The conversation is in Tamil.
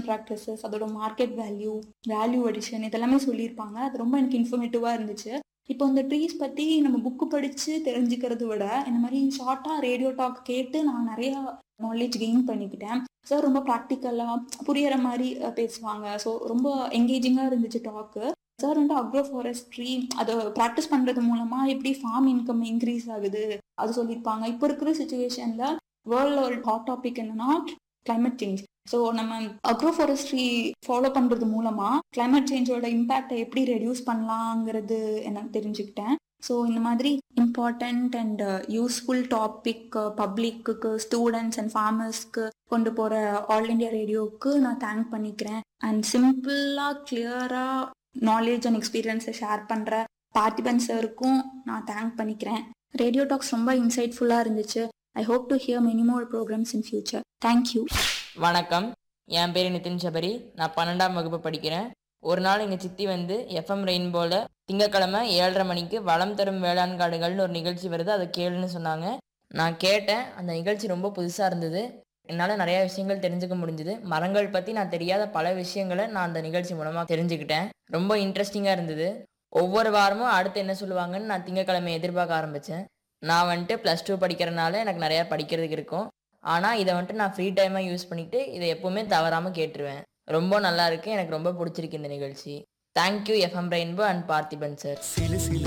ப்ரொடக்ஷன் ப்ராக்டிசஸ் அதோட மார்க்கெட் வேல்யூ வேல்யூ அடிஷன் இதெல்லாமே சொல்லியிருப்பாங்க அது ரொம்ப எனக்கு இன்ஃபர்மேட்டிவாக இருந்துச்சு இப்போ இந்த ட்ரீஸ் பற்றி நம்ம புக்கு படித்து தெரிஞ்சுக்கிறத விட இந்த மாதிரி ஷார்ட்டாக ரேடியோ டாக் கேட்டு நான் நிறையா நாலேஜ் கெயின் பண்ணிக்கிட்டேன் சார் ரொம்ப ப்ராக்டிக்கலாக புரியற மாதிரி அஹ், பேசுவாங்க ஸோ ரொம்ப எங்கேஜிங்காக இருந்துச்சு டாக்கு சார் வந்து அக்ரோ ஃபாரஸ்ட்ரி அதை ப்ராக்டிஸ் பண்ணுறது மூலமாக எப்படி ஃபார்ம் இன்கம் இன்க்ரீஸ் ஆகுது அது சொல்லியிருப்பாங்க இப்போ இருக்கிற சுச்சுவேஷனில் வேர்ல்டில் ஒரு ஹாட் டாபிக் என்னன்னா climate சேஞ்ச் ஸோ நம்ம அக்ரோ ஃபாரஸ்ட்ரி ஃபாலோ பண்ணுறது மூலமாக climate சேஞ்சோட இம்பேக்டை எப்படி ரெடியூஸ் பண்ணலாங்கிறது எனக்கு தெரிஞ்சுக்கிட்டேன் ஸோ இந்த மாதிரி இம்பார்ட்டண்ட் அண்ட் யூஸ்ஃபுல் டாபிக் பப்ளிக்கு ஸ்டூடெண்ட்ஸ் அண்ட் ஃபார்மர்ஸ்க்கு கொண்டு போகிற ஆல் இண்டியா ரேடியோவுக்கு நான் தேங்க் பண்ணிக்கிறேன் அண்ட் சிம்பிளாக கிளியராக நாலேஜ் அண்ட் எக்ஸ்பீரியன்ஸை ஷேர் பண்ணுற பார்த்திபன் சாருக்கும் நான் தேங்க் பண்ணிக்கிறேன் ரேடியோ டாக்ஸ் ரொம்ப இன்சைட்ஃபுல்லாக இருந்துச்சு I hope to hear many more programs in future thank you வணக்கம் என் பேர் நிதின் சபரி நான் பன்னெண்டாம் வகுப்பு படிக்கிறேன் ஒரு நாள் எங்கள் சித்தி வந்து எஃப்எம் ரெயின்போல திங்கக்கிழமை ஏழரை மணிக்கு வளம் தரும் வேளாண் காடுகள்னு ஒரு நிகழ்ச்சி வருது அதை கேளுன்னு சொன்னாங்க நான் கேட்டேன் அந்த நிகழ்ச்சி ரொம்ப புதுசாக இருந்தது என்னால் நிறைய விஷயங்கள் தெரிஞ்சுக்க முடிஞ்சுது மரங்கள் பற்றி நான் தெரியாத பல விஷயங்களை நான் அந்த நிகழ்ச்சி மூலமாக தெரிஞ்சுக்கிட்டேன் ரொம்ப இன்ட்ரெஸ்டிங்காக இருந்தது ஒவ்வொரு வாரமும் அடுத்து என்ன சொல்லுவாங்கன்னு நான் திங்கக்கிழமை எதிர்பார்க்க ஆரம்பித்தேன் நான் வந்துட்டு ப்ளஸ் டூ படிக்கிறனால எனக்கு நிறையா படிக்கிறதுக்கு இருக்கும் ஆனால் இதை வந்துட்டு நான் ஃப்ரீ டைமாக யூஸ் பண்ணிக்கிட்டு இதை எப்போவுமே தவறாமல் கேட்டுருவேன் ரொம்ப நல்லா இருக்கு எனக்கு ரொம்ப பிடிச்சிருக்கு இந்த நிகழ்ச்சி thank you FM rainbow and Parthiban sir சிலு சிலு